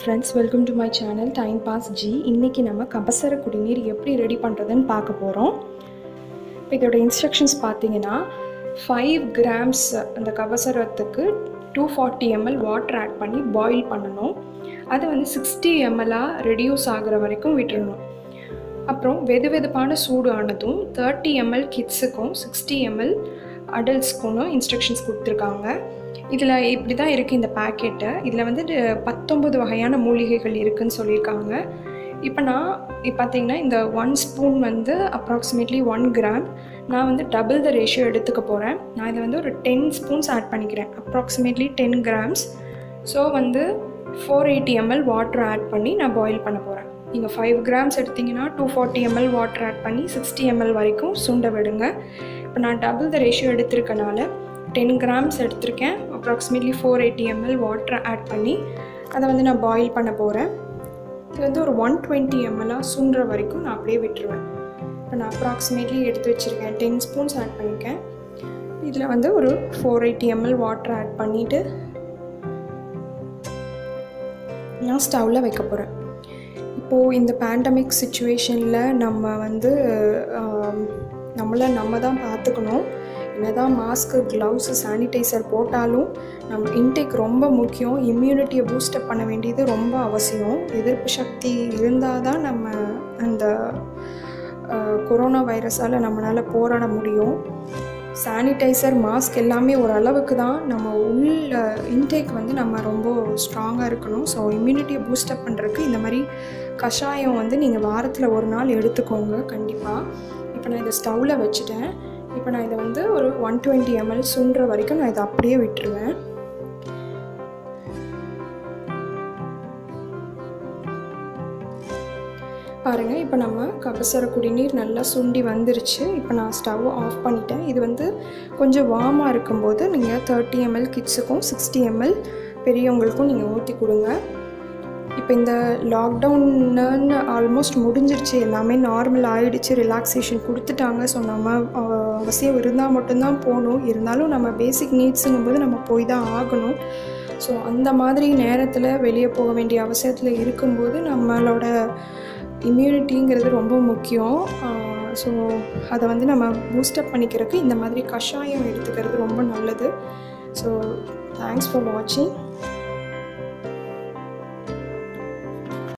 friends welcome to my channel time pass ஜி இன்றைக்கி நம்ம கபசர குடிநீர் எப்படி ரெடி பண்ணுறதுன்னு பார்க்க போகிறோம் இப்போ இதோட இன்ஸ்ட்ரக்ஷன்ஸ் பார்த்தீங்கன்னா ஃபைவ் கிராம்ஸ் அந்த கபசரத்துக்கு two forty ml water add பண்ணி பாயில் பண்ணணும் அது வந்து சிக்ஸ்டி எம்எல்லாக ரெடியூஸ் ஆகிற வரைக்கும் விட்டுறணும் அப்புறம் வெது வெதுப்பான சூடு ஆனதும் தேர்ட்டி எம்எல் கிட்ஸுக்கும் சிக்ஸ்டி எம்எல் அடல்ட்ஸ்க்கும் இன்ஸ்ட்ரக்ஷன்ஸ் கொடுத்துருக்காங்க இதில் இப்படி தான் இருக்குது இந்த பேக்கெட்டு இதில் வந்து பத்தொம்பது வகையான மூலிகைகள் இருக்குதுன்னு சொல்லியிருக்காங்க இப்போ நான் இப்போ பார்த்தீங்கன்னா இந்த ஒன் ஸ்பூன் வந்து அப்ராக்சிமேட்லி ஒன் கிராம் நான் வந்து டபுள் த ரேஷியோ எடுத்துக்க போகிறேன் நான் இதை வந்து ஒரு டென் ஸ்பூன்ஸ் ஆட் பண்ணிக்கிறேன் அப்ராக்சிமேட்லி டென் கிராம்ஸ் ஸோ வந்து four eighty ml water add பண்ணி நான் பாயில் பண்ண போகிறேன் நீங்கள் ஃபைவ் கிராம்ஸ் எடுத்திங்கன்னா two forty ml water add பண்ணி சிக்ஸ்டி எம்எல் வரைக்கும் சுண்ட விடுங்க இப்போ நான் டபுள் த ரேஷியோ எடுத்திருக்கனால டென் கிராம்ஸ் எடுத்திருக்கேன் approximately four eighty ml water add பண்ணி அதை வந்து நான் பாயில் பண்ண போகிறேன் இது வந்து ஒரு ஒன் டுவெண்ட்டி எம்எல்லாக சுண்டுற வரைக்கும் நான் அப்படியே விட்டுருவேன் இப்போ நான் அப்ராக்சிமேட்லி எடுத்து வச்சுருக்கேன் டென் ஸ்பூன்ஸ் ஆட் பண்ணியிருக்கேன் இதில் வந்து ஒரு four eighty ml water add பண்ணிவிட்டு நான் ஸ்டவ்வில் வைக்க போகிறேன் இப்போது இந்த பேண்டமிக் சுச்சுவேஷனில் நம்ம வந்து நம்மளை நம்ம தான் பார்த்துக்கணும் என்னதான் மாஸ்க்கு க்ளவுஸு சானிடைசர் போட்டாலும் நம்ம இன்டேக் ரொம்ப முக்கியம் இம்யூனிட்டியை பூஸ்டப் பண்ண வேண்டியது ரொம்ப அவசியம் எதிர்ப்பு சக்தி இருந்தால் தான் நம்ம அந்த கொரோனா வைரஸால் நம்மளால் போராட முடியும் சானிடைசர் மாஸ்க் எல்லாமே ஒரு அளவுக்கு தான் நம்ம உள்ள இன்டேக் வந்து நம்ம ரொம்ப ஸ்ட்ராங்காக இருக்கணும் ஸோ இம்யூனிட்டியை பூஸ்டப் பண்ணுறதுக்கு இந்த மாதிரி கஷாயம் வந்து நீங்கள் வாரத்தில் ஒரு நாள் எடுத்துக்கோங்க கண்டிப்பாக இப்போ நான் இதை ஸ்டவ்வில் வச்சுட்டேன் இப்போ நான் இதை வந்து ஒரு ஒன் டுவெண்ட்டி எம்எல் சுண்டுற வரைக்கும் நான் இதை அப்படியே விட்டுருவேன் பாருங்கள் இப்போ நம்ம கபசர குடிநீர் நல்லா சுண்டி வந்துருச்சு இப்போ நான் ஸ்டவ் ஆஃப் பண்ணிட்டேன் இது வந்து கொஞ்சம் வார்மாக இருக்கும்போது நீங்கள் தேர்ட்டி எம்எல் கிட்ஸுக்கும் சிக்ஸ்டி எம்எல் பெரியவங்களுக்கும் நீங்கள் ஊற்றி கொடுங்க இப்போ இந்த லாக்டவுன்னு ஆல்மோஸ்ட் முடிஞ்சிருச்சு எல்லாமே நார்மல் ஆகிடுச்சு ரிலாக்ஸேஷன் கொடுத்துட்டாங்க ஸோ நம்ம அவசியம் இருந்தால் மட்டும்தான் போகணும் இருந்தாலும் நம்ம பேசிக் நீட்ஸுங்கும் போது நம்ம போய் தான் ஆகணும் ஸோ அந்த மாதிரி நேரத்தில் வெளியே போக வேண்டிய அவசியத்தில் இருக்கும்போது நம்மளோட இம்யூனிட்டிங்கிறது ரொம்ப முக்கியம் ஸோ அதை வந்து நம்ம பூஸ்டப் பண்ணிக்கிறதுக்கு இந்த மாதிரி கஷாயம் எடுத்துக்கிறது ரொம்ப நல்லது ஸோ தேங்க்ஸ் ஃபார் வாட்சிங்